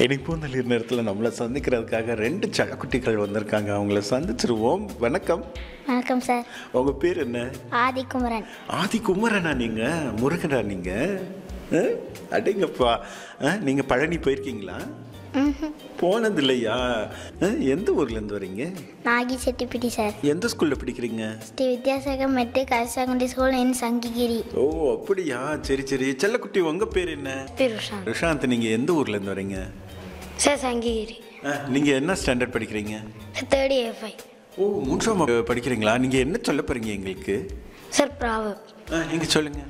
இனிப்போ நல்ல நேரத்தில் நம்மளை சந்திக்கிறதுக்காக ரெண்டு சடக்குட்டிகள் வந்திருக்காங்க அவங்கள சந்திச்சிருவோம் வணக்கம் வணக்கம் சார் உங்கள் பேர் என்ன ஆதிக்குமரன் ஆதி குமரனா நீங்கள் முருகனா நீங்கள் அடேங்கப்பா நீங்கள் பழனி போயிருக்கீங்களா ம்ஹும். போனது இல்லையா அஹ், எந்த ஊர்லேருந்து வரீங்க நாகி செட்டிப்பிட்டி சார் எந்த ஸ்கூலில் படிக்கிறீங்க Sri Vidyasagar matric higher secondary school in Sankagiri ஓ அப்படியா சரி சரி செல்லக்குட்டி உங்கள் பேர் என்ன பிருஷான் ரிஷாந்த் நீங்கள் எந்த ஊர்லேருந்து வரீங்க சார் சங்ககிரி நீங்கள் என்ன ஸ்டாண்டர்ட் படிக்கிறீங்க தேர்ட் ஏ ஃபைவ் ஓ மூன்றாம் வகுப்பு படிக்கிறீங்களா நீங்கள் என்ன சொல்ல போகிறீங்க எங்களுக்கு சார் ப்ராவப் நீங்கள் சொல்லுங்கள்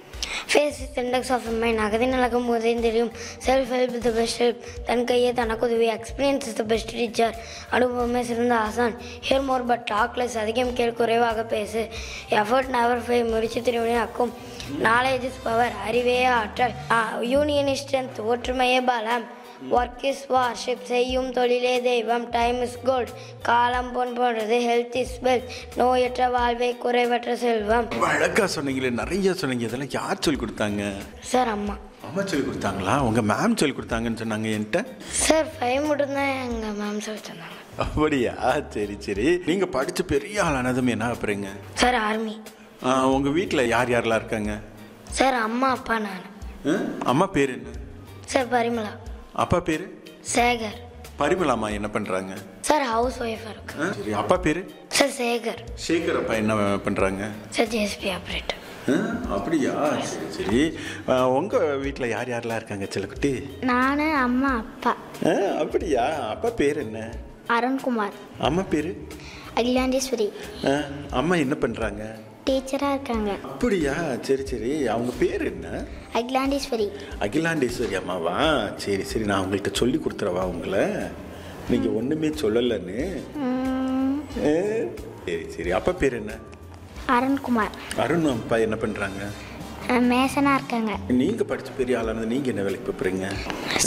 face is index of mind அகதி நடக்கும் போதே தெரியும் self help the best help தன் கையே தனக்கு உதவி experience is the best teacher அனுபவமே சிறந்த ஆசான் ஹியர் மோர் பட் டாக்லெஸ் அதிகம் கேள் குறைவாக பேசு எஃபர்ட் நெவர் ஃபை முறிச்சு திருவினை ஆக்கும் நாலேஜ் இஸ் பவர் அறிவே ஆற்றல் யூனியன் ஸ்ட்ரென்த் ஒற்றுமையே பலம் ஒர்க் இஸ் வார்ஷிப் செய்யும் தொழிலே தெய்வம் டைம் இஸ் கோல்ட் காலம் பொன் போன்றது ஹெல்த் இஸ் வெல்த் நோயற்ற வாழ்வை குறைவற்ற செல்வம் அழகாக சொன்னீங்களே நிறைய சொன்னீங்க இதெல்லாம் யார் சொல்லி கொடுத்தாங்க சார் அம்மா அம்மா சொல்லி கொடுத்தாங்களா உங்கள் மேம் சொல்லி கொடுத்தாங்கன்னு சொன்னாங்க என்கிட்ட சார் ஃபைவ் மட்டும்தான் எங்கள் மேம் சொல்லி தந்தாங்க அப்படியா சரி சரி நீங்கள் படித்து பெரிய ஆளானதும் என்ன அப்புறங்க சார் ஆர்மி உங்கள் வீட்டில் யார் யாரெல்லாம் இருக்காங்க சார் அம்மா அப்பா நான் ஆ? அம்மா பேர் என்ன சார் பரிமளா அப்பா பேர் சேகர் பரிமளாமா என்ன பண்ணுறாங்க சார் ஹவுஸ் ஒய்ஃபாக இருக்கு சரி அப்பா பேர் சார் சேகர் சேகர் அப்பா என்ன பண்ணுறாங்க சார் ஜேஎஸ்பி ஆப்ரேட்டர் அப்படியா சரி சரி உங்கள் வீட்டில் யார் யாரெல்லாம் இருக்காங்க செல்லக்குட்டி நான் அம்மா அப்பா ஆ, அப்படியா அப்பா பேர் என்ன அருண்குமார் அம்மா பேர் அகிலாண்டேஸ்வரி அம்மா என்ன பண்ணுறாங்க டீச்சராக இருக்காங்க அப்படியா சரி சரி அவங்க பேர் என்ன அகிலாண்டேஸ்வரி அகிலாண்டேஸ்வரி அம்மாவா சரி சரி நான் உங்கள்கிட்ட சொல்லி கொடுத்துறவா உங்களை நீங்கள் ஒன்றுமே சொல்லலைன்னு ம், ஆ, சரி சரி அப்பா பேர் என்ன அருண்குமார் அருண் அப்பா என்ன பண்ணுறாங்க மேசனாக இருக்காங்க நீங்கள் படித்து பெரிய ஆளானது நீங்கள் என்ன வேலைக்கு போகிறீங்க